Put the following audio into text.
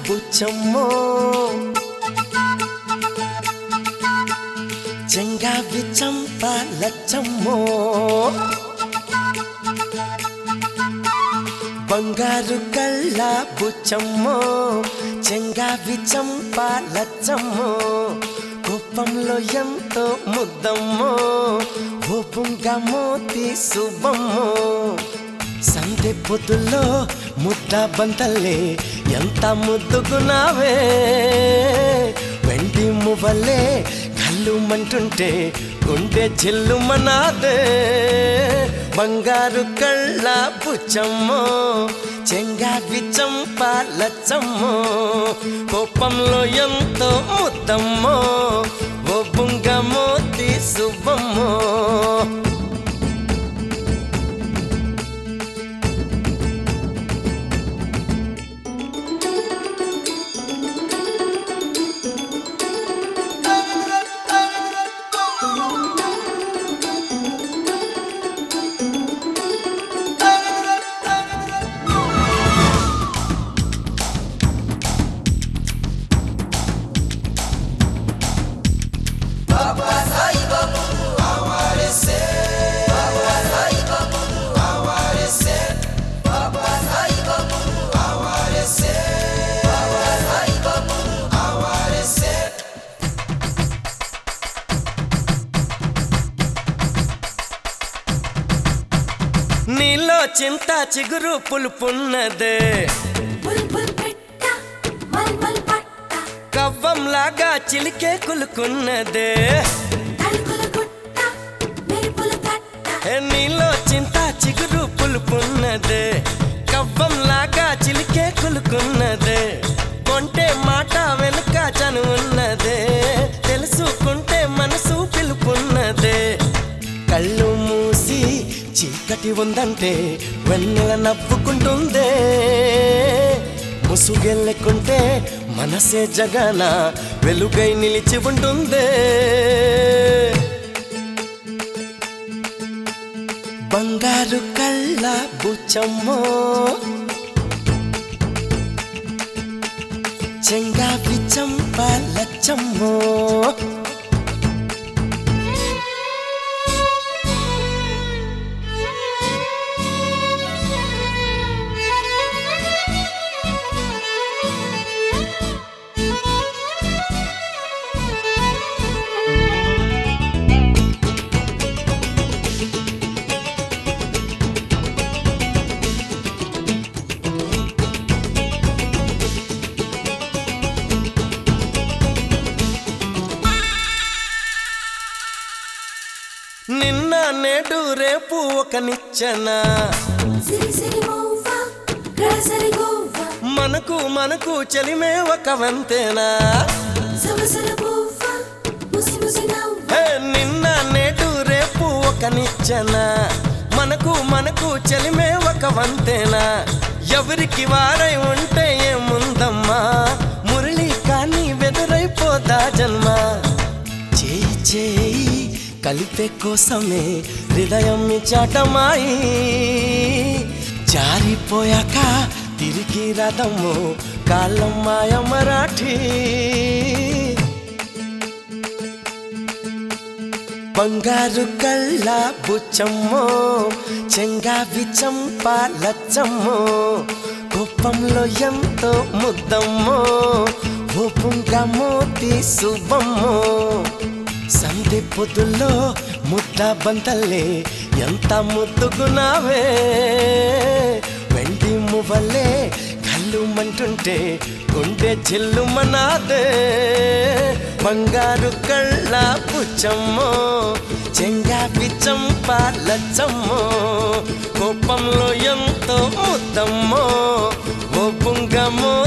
బుచ్చమ్మో చెంగావి చంప లచ్చమ్మో బంగారు కళ్ళ బుచ్చమ్మో చెంగావి చంప లచ్చమ్మో కోపంలో ఎంతో ముద్దమ్మో ఓపుంగా మోతి శుభమ్మో సందె పొద్దుల్లో ముద్ద బంతల్లే ఎంత ముద్దుగున్నావే వెండి మువ్వలే కళ్ళు మంటుంటే గుండె చెల్లుమనాదే బంగారు కళ్ళ బుచ్చమ్మో చెంగావి చంప లచ్చమ్మో కోపంలో ఎంతో ముద్దమ్మో ఓ బుంగ మోతి శుభమ్మో నీలో చింత చిగురు పులుపున్నదే బుల్బుల్ పెట్ట మల్మల్ పట్ట కవ్వంలాగా చిలికే కులుకున్నదే తలుకుల గుట్ట మెరుపుల తట్ట ఏ నీలో చింత చిగురు పులుపున్నదే కవ్వంలాగా చిలికే కులుకున్నదే కొంటే మాట వెనుక చనువున్నదే తెలుసుకుంటే మనసు పిలుపున్నదే కళ్ళు మూసి చీకటి ఉందంటే వెన్నెల నవ్వుకుంటుందే ముసుగెళ్ళకుంటే మనసే జగన వెలుగై నిలిచి ఉంటుందే బంగారు కళ్ళ బుచ్చమ్మో చెంగావి చంప లచ్చమ్మో నిన్న నేడు రేపు ఒక నిచ్చెన సిరి సిరి మోవ గ్రసరి గోవ మనకు మనకు చెలిమే ఒక వంతేనా సవసల పోవ ముసి ముసి నవ్వ హే నిన్న నేడు రేపు ఒక నిచ్చెన మనకు మనకు చెలిమే ఒక వంతేనా ఎవరికి వారై ఉంటే ఏముందమ్మా మురళి కానీ వెదురైపోదా జన్మ చేయి చేయి కలిపే కోసమే హృదయం చాటమాయి జారిపోయాక తిరిగి రథము కాలం మాయ మరాఠీ బంగారు కళ్ళ బుచ్చమ్మో చెంగావి చంప లచ్చమ్మో కోపంలో ఎంతో ముద్దమ్మో ఓపుంగా మోతి శుభమ్మో సందె పొద్దుల్లో ముద్ద బంతల్లే ఎంత ముద్దుగున్నావే వెండి మువ్వలే కళ్ళు మంటుంటే గుండె చెల్లుమనాదే బంగారు కళ్ళ పుచ్చమ్మో చెంగావి చంప లచ్చమ్మో కోపంలో ఎంతో ముద్దమ్మో ఓ పుంగమో